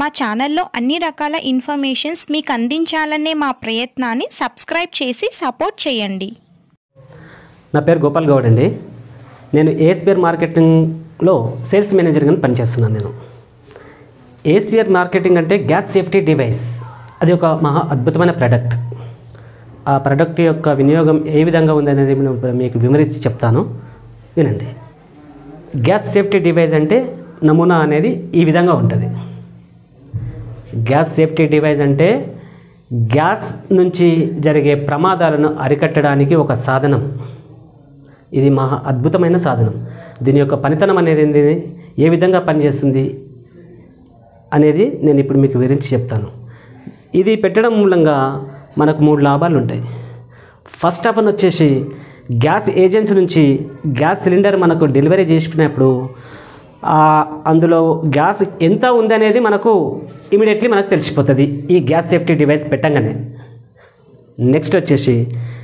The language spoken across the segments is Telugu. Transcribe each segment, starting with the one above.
మా ఛానల్లో అన్ని రకాల ఇన్ఫర్మేషన్స్ మీకు అందించాలనే మా ప్రయత్నాన్ని సబ్స్క్రైబ్ చేసి సపోర్ట్ చేయండి నా పేరు గోపాల్ గౌడ్ అండి నేను ఏఎస్బిఆర్ మార్కెటింగ్లో సేల్స్ మేనేజర్గా పనిచేస్తున్నాను నేను ఏసిఆర్ మార్కెటింగ్ అంటే గ్యాస్ సేఫ్టీ డివైస్ అది ఒక మహా అద్భుతమైన ప్రోడక్ట్ ఆ ప్రోడక్ట్ యొక్క వినియోగం ఏ విధంగా ఉందనేది నేను ఇప్పుడు మీకు వివరించి చెప్తాను వినండి గ్యాస్ సేఫ్టీ డివైస్ అంటే నమూనా అనేది ఈ విధంగా ఉంటుంది గ్యాస్ సేఫ్టీ డివైస్ అంటే గ్యాస్ నుంచి జరిగే ప్రమాదాలను అరికట్టడానికి ఒక సాధనం ఇది మహా అద్భుతమైన సాధనం దీని యొక్క పనితనం అనేది ఏంది ఏ విధంగా పనిచేస్తుంది అనేది నేను ఇప్పుడు మీకు వివరించి చెప్తాను ఇది పెట్టడం మూలంగా మనకు మూడు లాభాలు ఉంటాయి ఫస్ట్ ఆఫ్ ఆల్ వచ్చేసి గ్యాస్ ఏజెన్సీ నుంచి గ్యాస్ సిలిండర్ మనకు డెలివరీ చేసినప్పుడు ఆ, అందులో గ్యాస్ ఎంత ఉంది అనేది మనకు ఇమీడియట్లీ మనకు తెలిసిపోతుంది ఈ గ్యాస్ సేఫ్టీ డివైస్ పెట్టంగానే నెక్స్ట్ వచ్చేసి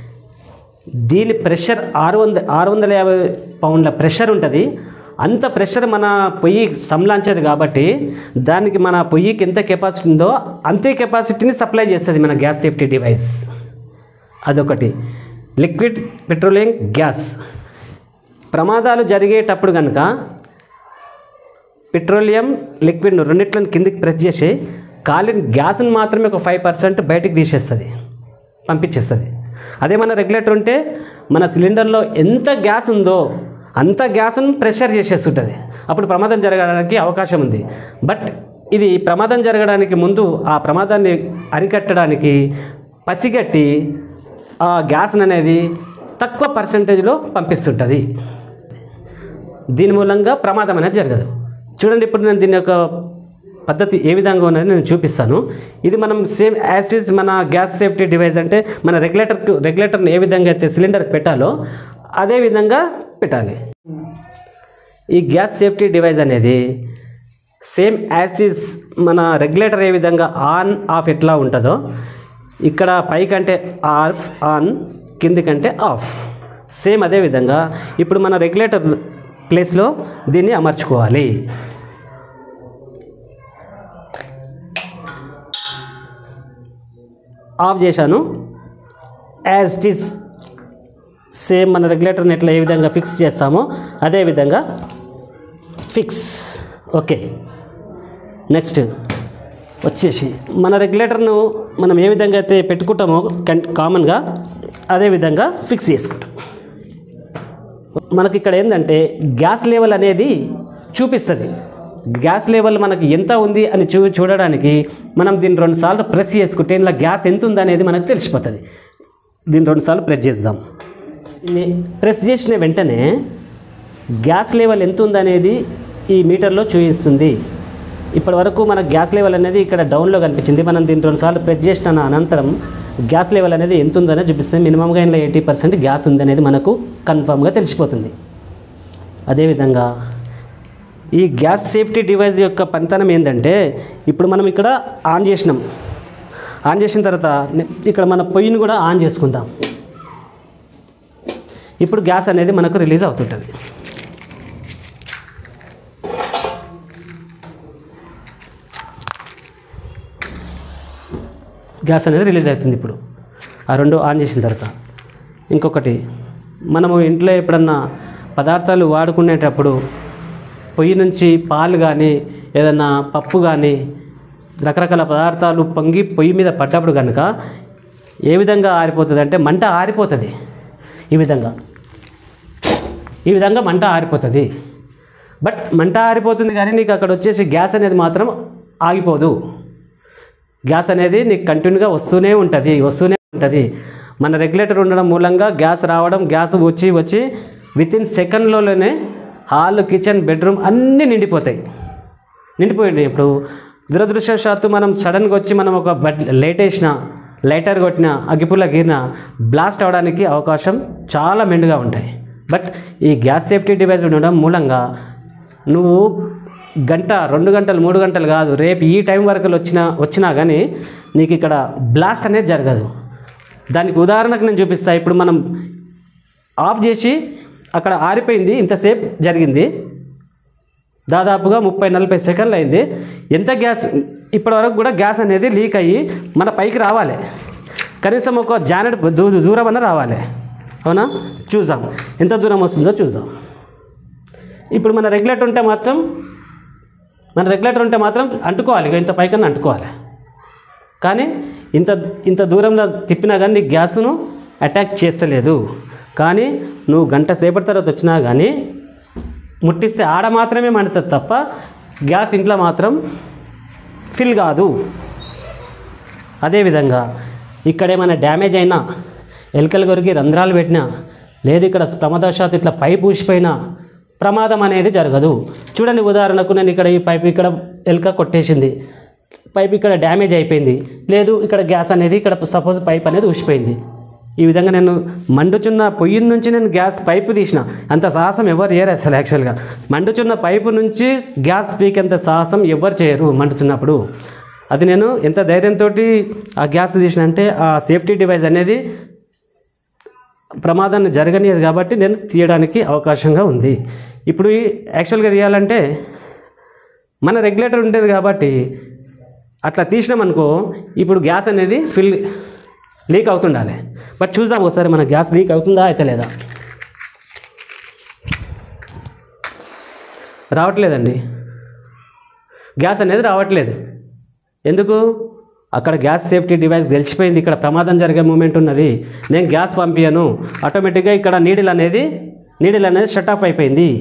దీని ప్రెషర్ ఆరు వంద ఆరు వందల యాభై పౌండ్ల ప్రెషర్ ఉంటుంది అంత ప్రెషర్ మన పొయ్యి సంలాంచేది కాబట్టి దానికి మన పొయ్యికి ఎంత కెపాసిటీ ఉందో అంతే కెపాసిటీని సప్లై చేస్తుంది మన గ్యాస్ సేఫ్టీ డివైస్ అదొకటి లిక్విడ్ పెట్రోలియం గ్యాస్ ప్రమాదాలు జరిగేటప్పుడు కనుక పెట్రోలియం లిక్విడ్ను రెండిట్లను కిందికి ప్రెస్ చేసి కాలిన గ్యాస్ని మాత్రమే ఒక ఫైవ్ పర్సెంట్ బయటికి తీసేస్తుంది పంపించేస్తుంది అదే మన రెగ్యులేటర్ ఉంటే మన సిలిండర్లో ఎంత గ్యాస్ ఉందో అంత గ్యాస్ను ప్రెషర్ చేసేస్తుంటుంది అప్పుడు ప్రమాదం జరగడానికి అవకాశం ఉంది బట్ ఇది ప్రమాదం జరగడానికి ముందు ఆ ప్రమాదాన్ని అరికట్టడానికి పసిగట్టి ఆ గ్యాస్ అనేది తక్కువ పర్సంటేజ్లో పంపిస్తుంటుంది దీని మూలంగా ప్రమాదం అనేది జరగదు చూడండి ఇప్పుడు నేను దీని యొక్క పద్ధతి ఏ విధంగా ఉన్నది నేను చూపిస్తాను ఇది మనం సేమ్ యాసిస్ మన గ్యాస్ సేఫ్టీ డివైస్ అంటే మన రెగ్యులేటర్ రెగ్యులేటర్ని ఏ విధంగా అయితే సిలిండర్కి పెట్టాలో అదే విధంగా పెట్టాలి ఈ గ్యాస్ సేఫ్టీ డివైస్ అనేది సేమ్ యాసిస్ మన రెగ్యులేటర్ ఏ విధంగా ఆన్ ఆఫ్ ఎట్లా ఉంటుందో ఇక్కడ పైకంటే ఆఫ్ ఆన్ కిందికంటే ఆఫ్ సేమ్ అదే విధంగా ఇప్పుడు మన రెగ్యులేటర్ ప్లేస్లో దీన్ని అమర్చుకోవాలి ఆఫ్ చేశాను యాజ్ ఇట్ ఈస్ సేమ్ మన రెగ్యులేటర్ని ఎట్లా ఏ విధంగా ఫిక్స్ చేస్తామో అదే విధంగా ఫిక్స్ ఓకే నెక్స్ట్ వచ్చేసి మన రెగ్యులేటర్ను మనం ఏ విధంగా అయితే పెట్టుకుంటామో కన్ కామన్గా అదే విధంగా ఫిక్స్ చేసుకుంటాం మనకి ఇక్కడ ఏంటంటే గ్యాస్ లెవెల్ అనేది చూపిస్తుంది గ్యాస్ లెవెల్ మనకి ఎంత ఉంది అని చూ చూడడానికి మనం దీన్ని రెండుసార్లు ప్రెస్ చేసుకుంటే ఇలా గ్యాస్ ఎంత ఉంది అనేది మనకు తెలిసిపోతుంది దీన్ని రెండుసార్లు ప్రెస్ చేద్దాం దీన్ని ప్రెస్ చేసిన వెంటనే గ్యాస్ లెవెల్ ఎంత ఉందనేది ఈ మీటర్లో చూపిస్తుంది ఇప్పటి వరకు మన గ్యాస్ లెవెల్ అనేది ఇక్కడ డౌన్లో కనిపించింది మనం దీన్ని రెండుసార్లు ప్రెస్ చేసిన అనంతరం గ్యాస్ లెవెల్ అనేది ఎంత ఉందనే చూపిస్తుంది మినిమంగా ఇంట్లో ఎయిటీ పర్సెంట్ గ్యాస్ ఉందనేది మనకు కన్ఫామ్గా తెలిసిపోతుంది అదేవిధంగా ఈ గ్యాస్ సేఫ్టీ డివైస్ యొక్క పనితనం ఏంటంటే ఇప్పుడు మనం ఇక్కడ ఆన్ చేసినాం ఆన్ చేసిన తర్వాత నే- ఇక్కడ మన పొయ్యిని కూడా ఆన్ చేసుకుందాం ఇప్పుడు గ్యాస్ అనేది మనకు రిలీజ్ అవుతుంటుంది గ్యాస్ అనేది రిలీజ్ అవుతుంది ఇప్పుడు ఆ రెండు ఆన్ చేసిన తర్వాత ఇంకొకటి మనము ఇంట్లో ఎప్పుడన్నా పదార్థాలు వాడుకునేటప్పుడు పొయ్యి నుంచి పాలు కానీ ఏదన్నా పప్పు కానీ రకరకాల పదార్థాలు పొంగి పొయ్యి మీద పడ్డప్పుడు కనుక ఏ విధంగా ఆరిపోతుంది అంటే మంట ఆరిపోతుంది ఈ విధంగా ఈ విధంగా మంట ఆరిపోతుంది బట్ మంట ఆరిపోతుంది కానీ నీకు అక్కడ వచ్చేసి గ్యాస్ అనేది మాత్రం ఆగిపోదు గ్యాస్ అనేది నీకు కంటిన్యూగా వస్తూనే ఉంటుంది వస్తూనే ఉంటుంది మన రెగ్యులేటర్ ఉండడం మూలంగా గ్యాస్ రావడం గ్యాస్ వచ్చి వచ్చి విత్ ఇన్ సెకండ్లోనే హాల్ కిచెన్ బెడ్రూమ్ అన్నీ నిండిపోతాయి నిండిపోయింది ఇప్పుడు దురదృష్టవశాత్తు మనం సడన్గా వచ్చి మనం ఒక బడ్ లైట్ వేసిన లైటర్ కొట్టిన అగ్గిపుల్ల గీరిన బ్లాస్ట్ అవడానికి అవకాశం చాలా మెండుగా ఉంటాయి బట్ ఈ గ్యాస్ సేఫ్టీ డివైస్ ఉండడం మూలంగా నువ్వు గంట రెండు గంటలు మూడు గంటలు కాదు రేపు ఈ టైం వరకు వచ్చినా వచ్చినా కానీ నీకు ఇక్కడ బ్లాస్ట్ అనేది జరగదు దానికి ఉదాహరణకు నేను చూపిస్తా ఇప్పుడు మనం ఆఫ్ చేసి అక్కడ ఆరిపోయింది ఇంతసేపు జరిగింది దాదాపుగా ముప్పై నలభై సెకండ్లు అయింది ఎంత గ్యాస్ ఇప్పటివరకు కూడా గ్యాస్ అనేది లీక్ అయ్యి మన పైకి రావాలి కనీసం ఒక జానెట్ దూ దూరం అన్న రావాలి అవునా చూద్దాం ఎంత దూరం వస్తుందో చూద్దాం ఇప్పుడు మన రెగ్యులేటర్ ఉంటే మాత్రం మన రెగ్యులేటర్ ఉంటే మాత్రం అంటుకోవాలి ఇక ఇంత పైకన్నా అంటుకోవాలి కానీ ఇంత ఇంత దూరంలో తిప్పినా కానీ నీకు గ్యాస్ను అటాక్ చేస్తలేదు కానీ నువ్వు గంట సేపటి తర్వాత వచ్చినా కానీ ముట్టిస్తే ఆడ మాత్రమే మండుతుంది తప్ప గ్యాస్ ఇంట్లో మాత్రం ఫిల్ కాదు అదేవిధంగా ఇక్కడ ఏమైనా డ్యామేజ్ అయినా ఎలుకల కొరికి రంధ్రాలు పెట్టినా లేదు ఇక్కడ ప్రమాదవశాత్తు ఇట్లా పైప్ ఊసిపోయినా ప్రమాదం అనేది జరగదు చూడండి ఉదాహరణకు నేను ఇక్కడ ఈ పైప్ ఇక్కడ ఎలుక కొట్టేసింది పైప్ ఇక్కడ డ్యామేజ్ అయిపోయింది లేదు ఇక్కడ గ్యాస్ అనేది ఇక్కడ సపోజ్ పైప్ అనేది ఊసిపోయింది ఈ విధంగా నేను మండుచున్న పొయ్యి నుంచి నేను గ్యాస్ పైపు తీసిన అంత సాహసం ఎవరు చేయరు అసలు యాక్చువల్గా మండుచున్న పైపు నుంచి గ్యాస్ పీకేంత సాహసం ఎవరు చేయరు మండుతున్నప్పుడు అది నేను ఎంత ధైర్యంతో ఆ గ్యాస్ తీసిన అంటే ఆ సేఫ్టీ డివైస్ అనేది ప్రమాదాన్ని జరగనియదు కాబట్టి నేను తీయడానికి అవకాశంగా ఉంది ఇప్పుడు ఈ యాక్చువల్గా తీయాలంటే మన రెగ్యులేటర్ ఉంటుంది కాబట్టి అట్లా తీసినామనుకో ఇప్పుడు గ్యాస్ అనేది ఫిల్ లీక్ అవుతుండాలి బట్ చూద్దాం ఒకసారి మన గ్యాస్ లీక్ అవుతుందా అయితే లేదా రావట్లేదండి గ్యాస్ అనేది రావట్లేదు ఎందుకు అక్కడ గ్యాస్ సేఫ్టీ డివైస్ తెలిసిపోయింది ఇక్కడ ప్రమాదం జరిగే మూమెంట్ ఉన్నది నేను గ్యాస్ పంపించను ఆటోమేటిక్గా ఇక్కడ నీడిల్ అనేది నీడిల్ అనేది షట్ ఆఫ్ అయిపోయింది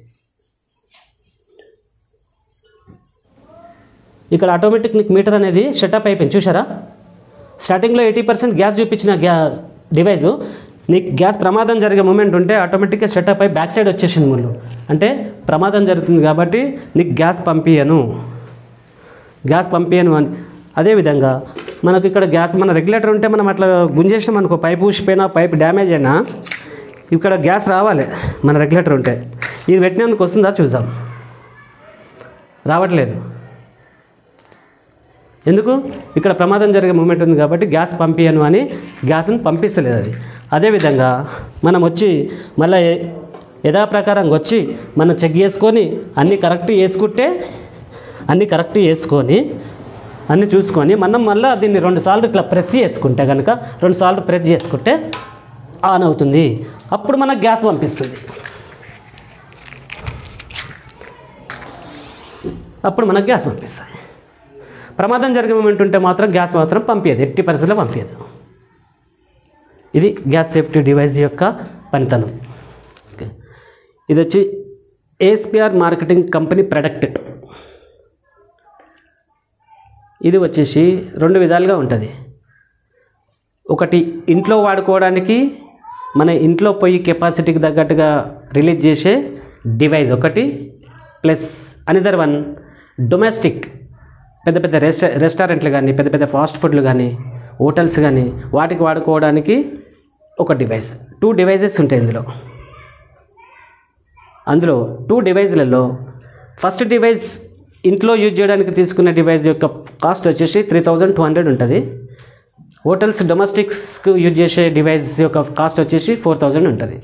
ఇక్కడ ఆటోమేటిక్ నీకు మీటర్ అనేది షటప్ అయిపోయింది చూసారా స్టార్టింగ్లో ఎయిటీ పర్సెంట్ గ్యాస్ చూపించిన గ్యా డివైస్ నీకు గ్యాస్ ప్రమాదం జరిగే మూమెంట్ ఉంటే ఆటోమేటిక్గా షటప్ అయి బ్యాక్ సైడ్ వచ్చేసింది ముళ్ళు అంటే ప్రమాదం జరుగుతుంది కాబట్టి నీకు గ్యాస్ పంపించను గ్యాస్ పంపించను అని అదేవిధంగా మనకు ఇక్కడ గ్యాస్ మన రెగ్యులేటర్ ఉంటే మనం అట్లా గుంజేసినాం అనుకో పైప్ ఊసిపోయినా పైప్ డ్యామేజ్ అయినా ఇక్కడ గ్యాస్ రావాలి మన రెగ్యులేటర్ ఉంటే ఇది పెట్టినందుకు వస్తుందా చూద్దాం రావట్లేదు ఎందుకు ఇక్కడ ప్రమాదం జరిగే మూమెంట్ ఉంది కాబట్టి గ్యాస్ పంపించను అని గ్యాస్ను పంపిస్తలేదు అది అదేవిధంగా మనం వచ్చి మళ్ళీ యథాప్రకారంగా వచ్చి మనం చెక్ చేసుకొని అన్నీ కరెక్ట్ చేసుకుంటే అన్నీ కరెక్ట్ చేసుకొని అన్నీ చూసుకొని మనం మళ్ళీ దీన్ని రెండు సార్లు ఇట్లా ప్రెస్ చేసుకుంటే కనుక రెండు సార్లు ప్రెస్ చేసుకుంటే ఆన్ అవుతుంది అప్పుడు మనకు గ్యాస్ పంపిస్తుంది అప్పుడు మనకు గ్యాస్ పంపిస్తుంది ప్రమాదం జరిగే మూమెంట్ ఉంటే మాత్రం గ్యాస్ మాత్రం పంపించదు ఎట్టి పరిస్థితుల్లో పంపించదు ఇది గ్యాస్ సేఫ్టీ డివైస్ యొక్క పనితనం ఓకే ఇది వచ్చి ఏఎస్పిఆర్ మార్కెటింగ్ కంపెనీ ప్రొడక్ట్ ఇది వచ్చేసి రెండు విధాలుగా ఉంటుంది ఒకటి ఇంట్లో వాడుకోవడానికి మన ఇంట్లో పొయ్యి కెపాసిటీకి తగ్గట్టుగా రిలీజ్ చేసే డివైస్ ఒకటి ప్లస్ అనదర్ వన్ డొమెస్టిక్ పెద్ద పెద్ద రెస్టా రెస్టారెంట్లు కానీ పెద్ద పెద్ద ఫాస్ట్ ఫుడ్లు కానీ హోటల్స్ కానీ వాటికి వాడుకోవడానికి ఒక డివైస్ టూ డివైజెస్ ఉంటాయి ఇందులో అందులో టూ డివైజ్లలో ఫస్ట్ డివైస్ ఇంట్లో యూజ్ చేయడానికి తీసుకున్న డివైస్ యొక్క కాస్ట్ వచ్చేసి త్రీ థౌజండ్ టూ హండ్రెడ్ ఉంటుంది హోటల్స్ డొమెస్టిక్స్కు యూజ్ చేసే డివైస్ యొక్క కాస్ట్ వచ్చేసి ఫోర్ థౌజండ్ ఉంటుంది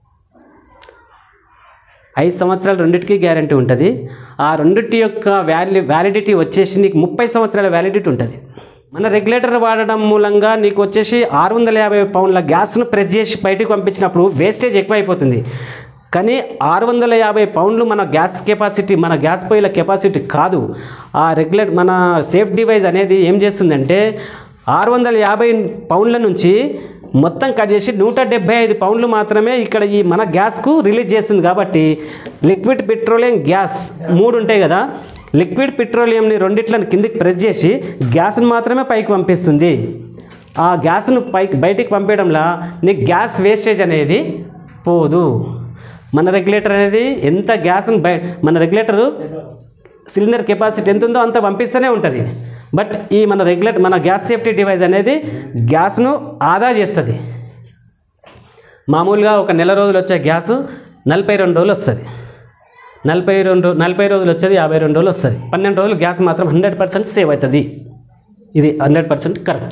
ఐదు సంవత్సరాలు రెండింటికి గ్యారంటీ ఉంటుంది ఆ రెండింటి యొక్క వ్యాలి వ్యాలిడిటీ వచ్చేసి నీకు ముప్పై సంవత్సరాల వ్యాలిడిటీ ఉంటుంది మన రెగ్యులేటర్ వాడడం మూలంగా నీకు వచ్చేసి ఆరు వందల యాభై పౌండ్ల గ్యాస్ను ప్రెస్ చేసి బయటకు పంపించినప్పుడు వేస్టేజ్ ఎక్కువైపోతుంది కానీ ఆరు వందల యాభై పౌండ్లు మన గ్యాస్ కెపాసిటీ మన గ్యాస్ పొయ్యిల కెపాసిటీ కాదు ఆ రెగ్యులేట్ మన సేఫ్ డివైస్ అనేది ఏం చేస్తుందంటే ఆరు వందల యాభై పౌండ్ల నుంచి మొత్తం కట్ చేసి నూట డెబ్బై ఐదు పౌండ్లు మాత్రమే ఇక్కడ ఈ మన గ్యాస్కు రిలీజ్ చేస్తుంది కాబట్టి లిక్విడ్ పెట్రోలియం గ్యాస్ మూడు ఉంటాయి కదా లిక్విడ్ పెట్రోలియంని రెండిట్లను కిందికి ప్రెస్ చేసి గ్యాస్ని మాత్రమే పైకి పంపిస్తుంది ఆ గ్యాస్ను పైకి బయటికి పంపించడంలో నీకు గ్యాస్ వేస్టేజ్ అనేది పోదు మన రెగ్యులేటర్ అనేది ఎంత గ్యాస్ను బయ మన రెగ్యులేటరు సిలిండర్ కెపాసిటీ ఎంత ఉందో అంత పంపిస్తూనే ఉంటుంది బట్ ఈ మన రెగ్యులేటర్ మన గ్యాస్ సేఫ్టీ డివైస్ అనేది గ్యాస్ను ఆదా చేస్తుంది మామూలుగా ఒక నెల రోజులు వచ్చే గ్యాస్ నలభై రెండు రోజులు వస్తుంది నలభై రెండు నలభై రోజులు వచ్చేది యాభై రెండు రోజులు వస్తుంది పన్నెండు రోజులు గ్యాస్ మాత్రం హండ్రెడ్ పర్సెంట్ సేవ్ అవుతుంది ఇది హండ్రెడ్ పర్సెంట్ కరెక్ట్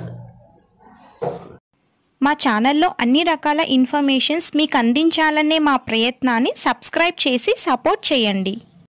మా ఛానల్లో అన్ని రకాల ఇన్ఫర్మేషన్స్ మీకు అందించాలనే మా ప్రయత్నాన్ని సబ్స్క్రైబ్ చేసి సపోర్ట్ చేయండి